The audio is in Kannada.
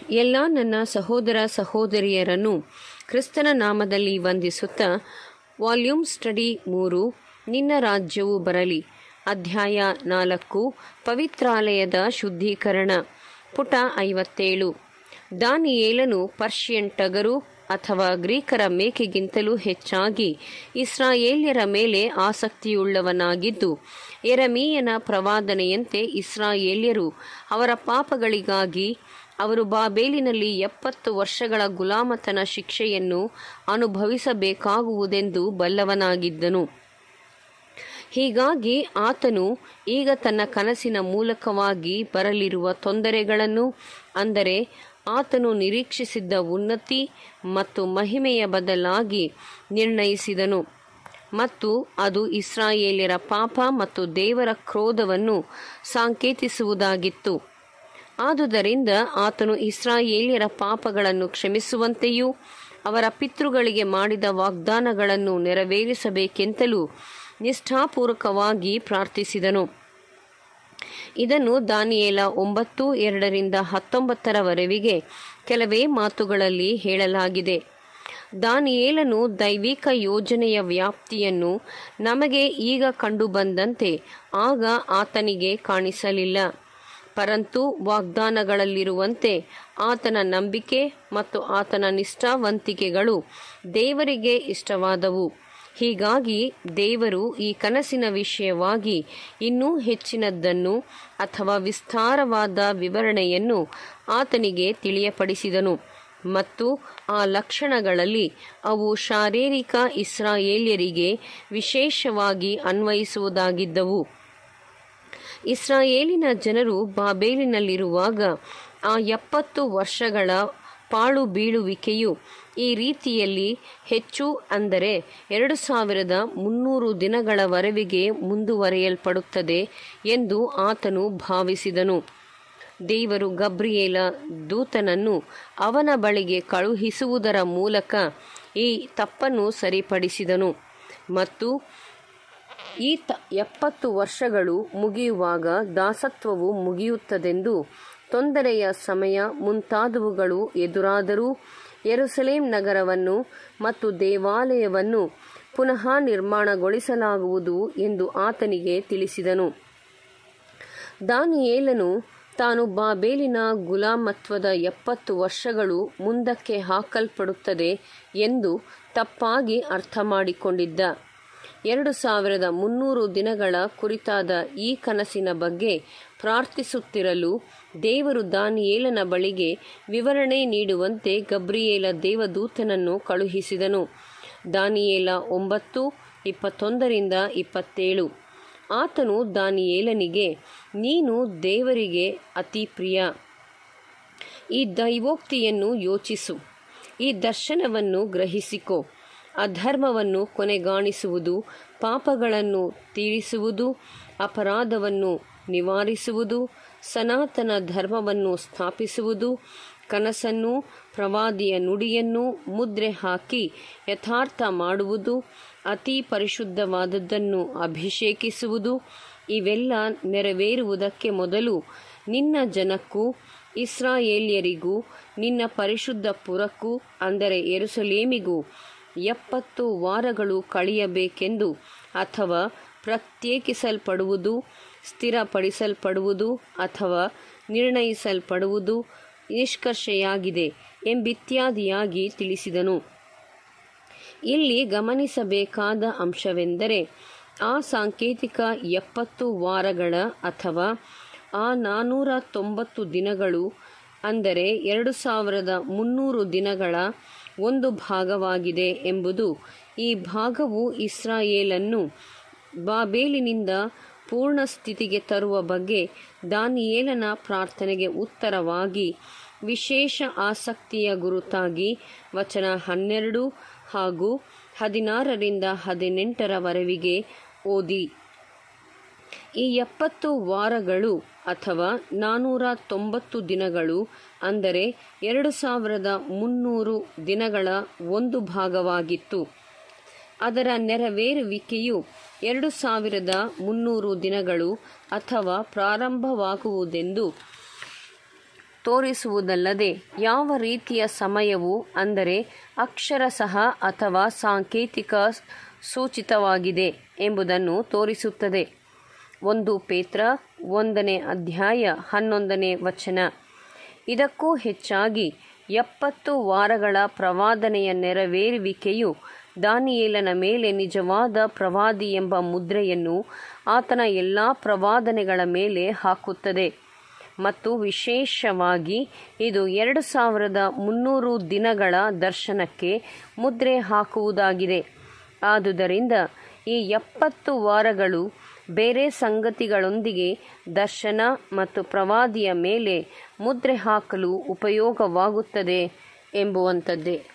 ಎಲ್ಲ ನನ್ನ ಸಹೋದರ ಸಹೋದರಿಯರನ್ನು ಕ್ರಿಸ್ತನ ನಾಮದಲ್ಲಿ ವಂದಿಸುತ್ತಾ ವಾಲ್ಯೂಮ್ ಸ್ಟಡಿ ಮೂರು ನಿನ್ನ ರಾಜ್ಯವು ಬರಲಿ ಅಧ್ಯಾಯ ನಾಲ್ಕು ಪವಿತ್ರಾಲಯದ ಶುದ್ಧೀಕರಣ ಪುಟ ಐವತ್ತೇಳು ದಾನಿಯೇಲನು ಪರ್ಷಿಯನ್ ಟಗರು ಅಥವಾ ಗ್ರೀಕರ ಮೇಕೆಗಿಂತಲೂ ಹೆಚ್ಚಾಗಿ ಇಸ್ರಾಯೇಲ್ಯರ ಮೇಲೆ ಆಸಕ್ತಿಯುಳ್ಳವನಾಗಿದ್ದು ಎರಮೀಯನ ಪ್ರವಾದನೆಯಂತೆ ಇಸ್ರಾಯೇಲ್ಯರು ಅವರ ಪಾಪಗಳಿಗಾಗಿ ಅವರು ಬಾಬೇಲಿನಲ್ಲಿ ಎಪ್ಪತ್ತು ವರ್ಷಗಳ ಗುಲಾಮತನ ಶಿಕ್ಷೆಯನ್ನು ಅನುಭವಿಸಬೇಕಾಗುವುದೆಂದು ಬಲ್ಲವನಾಗಿದ್ದನು ಹೀಗಾಗಿ ಆತನು ಈಗ ತನ್ನ ಕನಸಿನ ಮೂಲಕವಾಗಿ ಬರಲಿರುವ ತೊಂದರೆಗಳನ್ನು ಅಂದರೆ ಆತನು ನಿರೀಕ್ಷಿಸಿದ್ದ ಉನ್ನತಿ ಮತ್ತು ಮಹಿಮೆಯ ಬದಲಾಗಿ ನಿರ್ಣಯಿಸಿದನು ಮತ್ತು ಅದು ಇಸ್ರಾಯೇಲ್ಯರ ಪಾಪ ಮತ್ತು ದೇವರ ಕ್ರೋಧವನ್ನು ಸಾಂಕೇತಿಸುವುದಾಗಿತ್ತು ಆದುದರಿಂದ ಆತನು ಇಸ್ರಾಯೇಲ್ಯರ ಪಾಪಗಳನ್ನು ಕ್ಷಮಿಸುವಂತೆಯೂ ಅವರ ಪಿತೃಗಳಿಗೆ ಮಾಡಿದ ವಾಗ್ದಾನಗಳನ್ನು ನೆರವೇರಿಸಬೇಕೆಂತಲೂ ನಿಷ್ಠಾಪೂರ್ವಕವಾಗಿ ಪ್ರಾರ್ಥಿಸಿದನು ಇದನ್ನು ದಾನಿಯೇಲ ಒಂಬತ್ತು ಎರಡರಿಂದ ಹತ್ತೊಂಬತ್ತರವರೆವಿಗೆ ಕೆಲವೇ ಮಾತುಗಳಲ್ಲಿ ಹೇಳಲಾಗಿದೆ ದಾನಿಯೇಲನು ದೈವಿಕ ಯೋಜನೆಯ ವ್ಯಾಪ್ತಿಯನ್ನು ನಮಗೆ ಈಗ ಕಂಡುಬಂದಂತೆ ಆಗ ಆತನಿಗೆ ಕಾಣಿಸಲಿಲ್ಲ ಪರಂತು ವಾಗ್ದಾನಗಳಲ್ಲಿರುವಂತೆ ಆತನ ನಂಬಿಕೆ ಮತ್ತು ಆತನ ನಿಷ್ಠಾವಂತಿಕೆಗಳು ದೇವರಿಗೆ ಇಷ್ಟವಾದವು ಹೀಗಾಗಿ ದೇವರು ಈ ಕನಸಿನ ವಿಷಯವಾಗಿ ಇನ್ನೂ ಹೆಚ್ಚಿನದ್ದನ್ನು ಅಥವಾ ವಿಸ್ತಾರವಾದ ವಿವರಣೆಯನ್ನು ಆತನಿಗೆ ತಿಳಿಯಪಡಿಸಿದನು ಮತ್ತು ಆ ಲಕ್ಷಣಗಳಲ್ಲಿ ಅವು ಶಾರೀರಿಕ ಇಸ್ರಾಯೇಲ್ಯರಿಗೆ ವಿಶೇಷವಾಗಿ ಅನ್ವಯಿಸುವುದಾಗಿದ್ದವು ಇಸ್ರಾಯೇಲಿನ ಜನರು ಬಾಬೇಲಿನಲ್ಲಿರುವಾಗ ಆ ಎಪ್ಪತ್ತು ವರ್ಷಗಳ ಪಾಳು ಬೀಳುವಿಕೆಯು ಈ ರೀತಿಯಲ್ಲಿ ಹೆಚ್ಚು ಅಂದರೆ ಎರಡು ಸಾವಿರದ ಮುನ್ನೂರು ದಿನಗಳವರೆವಿಗೆ ಮುಂದುವರೆಯಲ್ಪಡುತ್ತದೆ ಎಂದು ಆತನು ಭಾವಿಸಿದನು ದೇವರು ಗಬ್ರಿಯೇಲ ದೂತನನ್ನು ಅವನ ಬಳಿಗೆ ಕಳುಹಿಸುವುದರ ಮೂಲಕ ಈ ತಪ್ಪನ್ನು ಸರಿಪಡಿಸಿದನು ಮತ್ತು ಈ ತ ಎಪ್ಪತ್ತು ವರ್ಷಗಳು ಮುಗಿಯುವಾಗ ದಾಸತ್ವವು ಮುಗಿಯುತ್ತದೆಂದು ತೊಂದರೆಯ ಸಮಯ ಮುಂತಾದವುಗಳು ಎದುರಾದರೂ ಯೆರೂಸಲೇಮ್ ನಗರವನ್ನು ಮತ್ತು ದೇವಾಲಯವನ್ನು ಪುನಃ ನಿರ್ಮಾಣಗೊಳಿಸಲಾಗುವುದು ಎಂದು ಆತನಿಗೆ ತಿಳಿಸಿದನು ದಾನಿಯೇಲನು ತಾನು ಬಾಬೇಲಿನ ಗುಲಾಮತ್ವದ ಎಪ್ಪತ್ತು ವರ್ಷಗಳು ಮುಂದಕ್ಕೆ ಹಾಕಲ್ಪಡುತ್ತದೆ ಎಂದು ತಪ್ಪಾಗಿ ಅರ್ಥ ಮಾಡಿಕೊಂಡಿದ್ದ ಎರಡು ಸಾವಿರದ ಮುನ್ನೂರು ದಿನಗಳ ಕುರಿತಾದ ಈ ಕನಸಿನ ಬಗ್ಗೆ ಪ್ರಾರ್ಥಿಸುತ್ತಿರಲು ದೇವರು ದಾನಿಯೇಲನ ಬಳಿಗೆ ವಿವರಣೆ ನೀಡುವಂತೆ ಗಬ್ರಿಯೇಲ ದೇವದೂತನನ್ನು ಕಳುಹಿಸಿದನು ದಾನಿಯೇಲ ಒಂಬತ್ತು ಇಪ್ಪತ್ತೊಂದರಿಂದ ಇಪ್ಪತ್ತೇಳು ಆತನು ದಾನಿಯೇಲನಿಗೆ ನೀನು ದೇವರಿಗೆ ಅತಿ ಪ್ರಿಯ ಈ ದೈವೋಕ್ತಿಯನ್ನು ಯೋಚಿಸು ಈ ದರ್ಶನವನ್ನು ಗ್ರಹಿಸಿಕೊ ಅಧರ್ಮವನ್ನು ಕೊನೆಗಾಣಿಸುವುದು ಪಾಪಗಳನ್ನು ತೀರಿಸುವುದು ಅಪರಾಧವನ್ನು ನಿವಾರಿಸುವುದು ಸನಾತನ ಧರ್ಮವನ್ನು ಸ್ಥಾಪಿಸುವುದು ಕನಸನ್ನು ಪ್ರವಾದಿಯ ನುಡಿಯನ್ನು ಮುದ್ರೆ ಹಾಕಿ ಯಥಾರ್ಥ ಮಾಡುವುದು ಅತಿ ಪರಿಶುದ್ಧವಾದದ್ದನ್ನು ಅಭಿಷೇಕಿಸುವುದು ಇವೆಲ್ಲ ನೆರವೇರುವುದಕ್ಕೆ ಮೊದಲು ನಿನ್ನ ಜನಕ್ಕೂ ಇಸ್ರಾಯೇಲ್ಯರಿಗೂ ನಿನ್ನ ಪರಿಶುದ್ಧ ಪುರಕ್ಕೂ ಅಂದರೆ ಎರುಸಲೇಮಿಗೂ ಎಪ್ಪತ್ತು ವಾರಗಳು ಕಳೆಯಬೇಕೆಂದು ಅಥವಾ ಪ್ರತ್ಯೇಕಿಸಲ್ಪಡುವುದು ಸ್ಥಿರಪಡಿಸಲ್ಪಡುವುದು ಅಥವಾ ನಿರ್ಣಯಿಸಲ್ಪಡುವುದು ನಿಷ್ಕರ್ಷೆಯಾಗಿದೆ ಎಂಬಿತ್ಯಾದಿಯಾಗಿ ತಿಳಿಸಿದನು ಇಲ್ಲಿ ಗಮನಿಸಬೇಕಾದ ಅಂಶವೆಂದರೆ ಆ ಸಾಂಕೇತಿಕ ಎಪ್ಪತ್ತು ವಾರಗಳ ಅಥವಾ ಆ ನಾನ್ನೂರ ತೊಂಬತ್ತು ದಿನಗಳು ಅಂದರೆ ಎರಡು ಸಾವಿರದ ಮುನ್ನೂರು ದಿನಗಳ ಒಂದು ಭಾಗವಾಗಿದೆ ಎಂಬುದು ಈ ಭಾಗವು ಇಸ್ರಾಯೇಲನ್ನು ಬಾಬೇಲಿನಿಂದ ಪೂರ್ಣ ಸ್ಥಿತಿಗೆ ತರುವ ಬಗ್ಗೆ ದಾನಿಯೇಲನ ಪ್ರಾರ್ಥನೆಗೆ ಉತ್ತರವಾಗಿ ವಿಶೇಷ ಆಸಕ್ತಿಯ ಗುರುತಾಗಿ ವಚನ ಹನ್ನೆರಡು ಹಾಗೂ ಹದಿನಾರರಿಂದ ಹದಿನೆಂಟರವರೆವಿಗೆ ಓದಿ ಈ ಎಪ್ಪತ್ತು ವಾರಗಳು ಅಥವಾ ನಾನ್ನೂರ ತೊಂಬತ್ತು ದಿನಗಳು ಅಂದರೆ ಎರಡು ಸಾವಿರದ ಮುನ್ನೂರು ದಿನಗಳ ಒಂದು ಭಾಗವಾಗಿತ್ತು ಅದರ ನೆರವೇರುವಿಕೆಯು ಎರಡು ಸಾವಿರದ ಮುನ್ನೂರು ದಿನಗಳು ಅಥವಾ ಪ್ರಾರಂಭವಾಗುವುದೆಂದು ತೋರಿಸುವುದಲ್ಲದೆ ಯಾವ ರೀತಿಯ ಸಮಯವು ಅಂದರೆ ಅಕ್ಷರಶಃ ಅಥವಾ ಸಾಂಕೇತಿಕ ಸೂಚಿತವಾಗಿದೆ ಎಂಬುದನ್ನು ತೋರಿಸುತ್ತದೆ ಒಂದು ಪೇತ್ರ ಒಂದನೇ ಅಧ್ಯಾಯ ಹನ್ನೊಂದನೇ ವಚನ ಇದಕ್ಕೂ ಹೆಚ್ಚಾಗಿ ಎಪ್ಪತ್ತು ವಾರಗಳ ಪ್ರವಾದನೆಯ ನೆರವೇರುವಿಕೆಯು ದಾನಿಯೇಲನ ಮೇಲೆ ನಿಜವಾದ ಪ್ರವಾದಿ ಎಂಬ ಮುದ್ರೆಯನ್ನು ಆತನ ಎಲ್ಲ ಪ್ರವಾದನೆಗಳ ಮೇಲೆ ಹಾಕುತ್ತದೆ ಮತ್ತು ವಿಶೇಷವಾಗಿ ಇದು ಎರಡು ಸಾವಿರದ ಮುನ್ನೂರು ದಿನಗಳ ದರ್ಶನಕ್ಕೆ ಮುದ್ರೆ ಹಾಕುವುದಾಗಿದೆ ಆದುದರಿಂದ ಈ ಎಪ್ಪತ್ತು ವಾರಗಳು ಬೇರೆ ಸಂಗತಿಗಳೊಂದಿಗೆ ದರ್ಶನ ಮತ್ತು ಪ್ರವಾದಿಯ ಮೇಲೆ ಮುದ್ರೆ ಹಾಕಲು ಉಪಯೋಗವಾಗುತ್ತದೆ ಎಂಬುವಂಥದ್ದೇ